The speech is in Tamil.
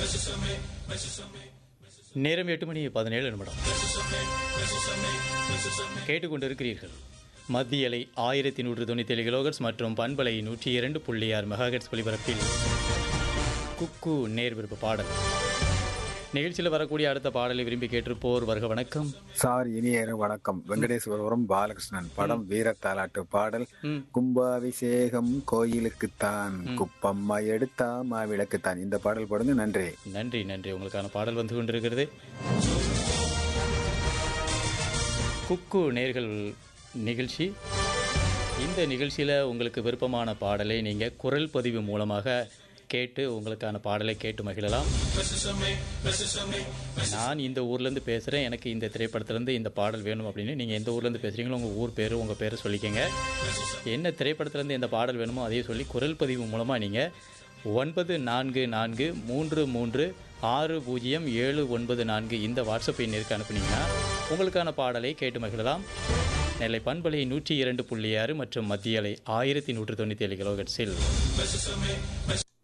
நேரம் எட்டு மணி பதினேழு நிமிடம் கேட்டுக்கொண்டிருக்கிறீர்கள் மத்திய அலை ஆயிரத்தி நூற்று தொண்ணூற்றி ஏழு கிலோகர்ஸ் மற்றும் பண்பலை நூற்றி இரண்டு புள்ளி ஆறு மெகாஹெட்ஸ் ஒலிபரப்பில் குக்கு நேர் விருப்ப பாடல் நிகழ்ச்சியில் வரக்கூடிய அடுத்த பாடலை விரும்பி கேட்டிருப்போர் வருக வணக்கம் சார் இனிய இரவு வணக்கம் வெங்கடேஸ்வரபுரம் பாலகிருஷ்ணன் படம் வீரத்தாலாட்டு பாடல் ம். கும்பாபிஷேகம் கோயிலுக்குத்தான் குப்பம்மா எடுத்தா மாவிளக்குத்தான் இந்த பாடல் போடுங்க நன்றி நன்றி நன்றி உங்களுக்கான பாடல் வந்து கொண்டிருக்கிறது குக்கு நேர்கள் நிகழ்ச்சி இந்த நிகழ்ச்சியில் உங்களுக்கு விருப்பமான பாடலை நீங்கள் குரல் பதிவு மூலமாக கேட்டு உங்களுக்கான பாடலை கேட்டு மகிழலாம் நான் இந்த ஊர்லேருந்து பேசுகிறேன் எனக்கு இந்த திரைப்படத்துலேருந்து இந்த பாடல் வேணும் அப்படின்னு நீங்கள் எந்த ஊர்லேருந்து பேசுகிறீங்களோ உங்கள் ஊர் பேர் உங்கள் பேரை சொல்லிக்கங்க என்ன திரைப்படத்துலேருந்து எந்த பாடல் வேணுமோ அதையும் சொல்லி குரல் பதிவு மூலமாக நீங்கள் ஒன்பது நான்கு நான்கு மூன்று மூன்று ஆறு பூஜ்ஜியம் ஏழு ஒன்பது நான்கு இந்த வாட்ஸ்அப் எண்ணிற்கு அனுப்புனீங்கன்னா உங்களுக்கான பாடலை கேட்டு மகிழலாம் நெல்லை பண்பலை நூற்றி இரண்டு புள்ளி ஆறு மற்றும் மத்திய அலை ஆயிரத்தி நூற்று தொண்ணூற்றி ஏழு கிலோஹெட்ஸில்